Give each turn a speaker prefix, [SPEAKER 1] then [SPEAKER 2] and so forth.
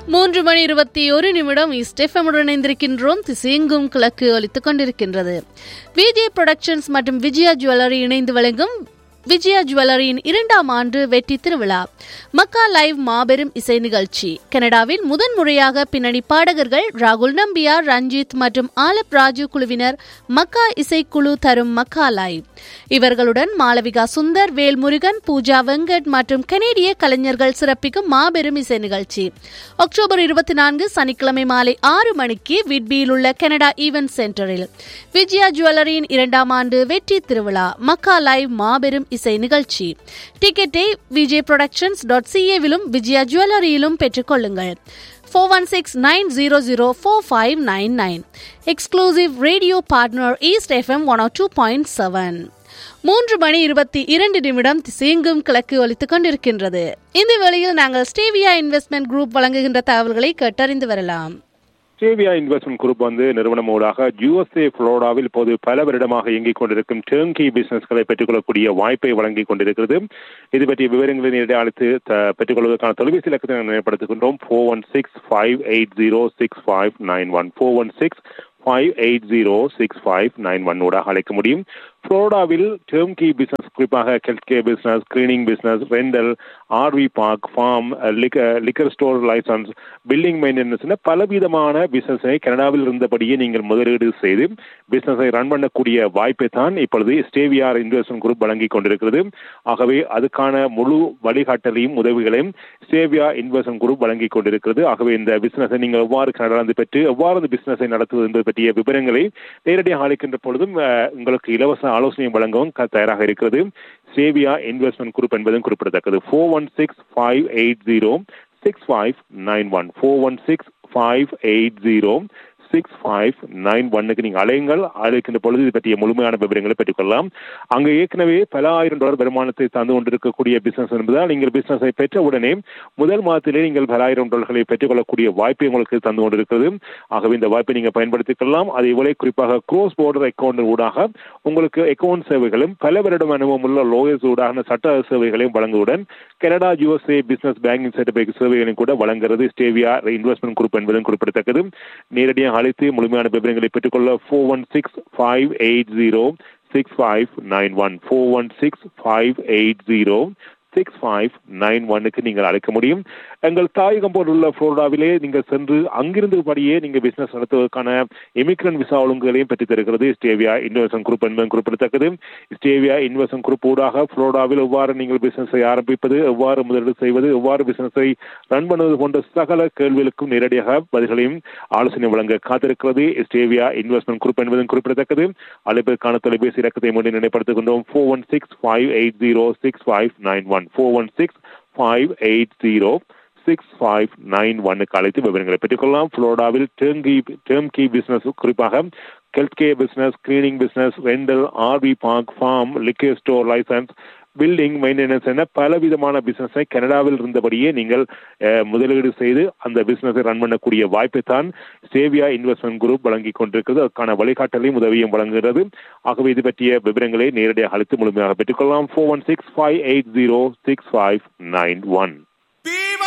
[SPEAKER 1] மூன்று மணி இருபத்தி ஒரு நிமிடம் ஸ்டெஃபமுடன் இணைந்திருக்கின்றோம் திசையெங்கும் கிழக்கு ஒலித்துக் கொண்டிருக்கின்றது விஜய் புரொடக்ஷன்ஸ் மற்றும் விஜயா ஜுவல்லரி இணைந்து வழங்கும் விஜயா ஜுவல்லரியின் இரண்டாம் ஆண்டு வெற்றி திருவிழா மக்கா லைவ் மாபெரும் இசை நிகழ்ச்சி கனடாவில் முதன்முறையாக பின்னணி பாடகர்கள் ராகுல் நம்பியார் ரஞ்சித் மற்றும் ஆலப் ராஜு குழுவினர் மக்கா இசைக்குழு தரும் மக்கா லைவ் இவர்களுடன் மாளவிகா சுந்தர் வேல்முருகன் பூஜா வெங்கட் மற்றும் கனேடிய கலைஞர்கள் சிறப்பிக்கும் மாபெரும் இசை நிகழ்ச்சி அக்டோபர் இருபத்தி நான்கு சனிக்கிழமை மாலை ஆறு மணிக்கு விட்பியில் உள்ள கனடா ஈவென்ட் சென்டரில் விஜயா ஜுவல்லரியின் இரண்டாம் ஆண்டு வெற்றி திருவிழா மக்கா லைவ் மாபெரும் இசை நிகழ்ச்சி டிக்கெட்டை விஜய் ப்ரொடக்ஷன்ஸ் டாட் சிஏவிலும் விஜயா ஜுவல்லரியிலும் பெற்றுக்கொள்ளுங்கள் four one six nine zero zero four five nine nine exclusive radio partner east FM one two point seven மூன்று மணி இருபத்தி இரண்டு நிமிடம் திசையெங்கும் கிழக்கு ஒலித்துக் கொண்டிருக்கின்றது இந்த வேளையில் நாங்கள் ஸ்டேவியா இன்வெஸ்ட்மெண்ட் குரூப் வழங்குகின்ற தகவல்களை கேட்டறிந்து வரலாம்
[SPEAKER 2] சேவியா இன்வெஸ்ட்மெண்ட் குரூப் வந்து நிறுவனமூடாக யூஎஸ்ஏ புளோரிடாவில் இப்போது பல வருடமாக இயங்கிக் கொண்டிருக்கும் டேர்ங்கி பிசினஸ்களை பெற்றுக்கொள்ளக்கூடிய வாய்ப்பை வழங்கிக் கொண்டிருக்கிறது இது பற்றிய விவரங்களை நேரடி அழைத்து த- பெற்றுக்கொள்வதற்கான தொலைபேசி இலக்கத்தை நாங்கள் நினைப்படுத்துகின்றோம் four one six five eight zero six five nine one four one six five eight zero six five nine one ஊடாக அழைக்க முடியும் புளோரிடாவில் டேர்ம் கீ பிசினஸ் குறிப்பாக health care business cleaning business rental RV park farm liquor store licence building maintenance பலவிதமான பிசினஸை கனடாவில் இருந்தபடியே நீங்கள் முதலீடு செய்து பிசினஸை ரன் பண்ணக்கூடிய வாய்ப்பை தான் இப்பொழுது ஸ்டேவியார் இன்வெஸ்ட்மெண்ட் குரூப் வழங்கி கொண்டிருக்கிறது ஆகவே அதுக்கான முழு வழிகாட்டலையும் உதவிகளையும் ஸ்டேவியா இன்வெஸ்ட்மெண்ட் குரூப் வழங்கி கொண்டிருக்கிறது ஆகவே இந்த பிசினஸை நீங்கள் எவ்வாறு கனடாந்து பெற்று எவ்வாறு இந்த பிசினஸை நடத்துவது என்பது பற்றிய விவரங்களை நேரடியாக அளிக்கின்ற பொழுதும் அஹ், உங்களுக்கு இலவச ஆலோசனை வழங்கவும் க- தயாராக இருக்கிறது சேவியா இன்வெஸ்ட்மெண்ட் குரூப் என்பதும் குறிப்பிடத்தக்கது four one six five eight zero six five nine one four one six five eight zero six five nine ஒன்னுக்கு நீங்கள் அலையுங்கள் அழைக்கின்ற பொழுது இது பற்றிய முழுமையான விவரங்களை பெற்றுக்கொள்ளலாம் அங்கு ஏற்கனவே பல ஆயிரம் டாலர் வருமானத்தை தந்து கொண்டிருக்கக்கூடிய பிசினஸ் என்பதால் நீங்கள் பிசினஸை பெற்ற உடனே முதல் மாதத்திலே நீங்கள் பல ஆயிரம் டாலர்களை பெற்றுக்கொள்ளக்கூடிய வாய்ப்பை உங்களுக்கு தந்து கொண்டிருக்கிறது ஆகவே இந்த வாய்ப்பை நீங்கள் பயன்படுத்திக் கொள்ளலாம் அதே போல குறிப்பாக க்ரோஸ் border அக்கௌண்ட் ஊடாக உங்களுக்கு அக்கௌண்ட் சேவைகளும் பல வருடம் அனுபவம் உள்ள லோயர்ஸ் ஊடாக சட்ட சேவைகளையும் வழங்குவதுடன் Canada USA business banking certificate சேவைகளையும் கூட வழங்குகிறது ஸ்டேவியா இன்வெஸ்ட்மெண்ட் குரூப் என்பதும் குறிப்பிடத்தக்கது நேரடியாக அழைத்து முழுமையான விவரங்களை பெற்றுக்கொள்ள four one six five eight zero six five nine one four one six five eight zero six five nine ஒன்னுக்கு நீங்கள் அழைக்க முடியும் எங்கள் தாயகம் போலுள்ள புளோரிடாவிலே நீங்கள் சென்று அங்கிருந்தபடியே நீங்கள் பிசினஸ் நடத்துவதற்கான எமிக்ரன் விசா ஒழுங்குகளையும் பெற்றுத் தருகிறது ஸ்டேவியா இன்வெஸ்ட்மெண்ட் குரூப் என்பதும் குறிப்பிடத்தக்கது ஸ்டேவியா இன்வெஸ்ட்மெண்ட் குரூப் ஊடாக புளோரிடாவில் எவ்வாறு நீங்கள் பிசினஸை ஆரம்பிப்பது எவ்வாறு முதலீடு செய்வது எவ்வாறு பிசினஸை ரன் பண்ணுவது போன்ற சகல கேள்விகளுக்கும் நேரடியாக பதில்களையும் ஆலோசனை வழங்க காத்திருக்கிறது ஸ்டேவியா இன்வெஸ்ட்மெண்ட் குரூப் என்பதும் குறிப்பிடத்தக்கது அழைப்பதற்கான தொலைபேசி இலக்கத்தை மீண்டும் நினைப்படுத்துகின்றோம் four one six five eight zero six five nine one four one six five eight zero six five nine ஒன்னுக்கு அழைத்து விவரங்களை பெற்றுக்கொள்ளலாம் புளோரிடாவில் டேர்ங்கி டேர்ம் கீ பிசினஸ் குறிப்பாக health care business cleaning business rental RV park farm liquor store licence building maintenance என பலவிதமான பிசினஸை கனடாவில் இருந்தபடியே நீங்கள் அஹ், முதலீடு செய்து அந்த பிசினஸை ரன் பண்ணக்கூடிய வாய்ப்பை தான் சேவியா இன்வெஸ்ட்மெண்ட் குரூப் வழங்கி கொண்டிருக்கிறது அதற்கான வழிகாட்டலையும் உதவியும் வழங்குகிறது ஆகவே இது பற்றிய விவரங்களை நேரடியாக அளித்து முழுமையாக பெற்றுக்கொள்ளலாம் four one six five eight zero six five nine one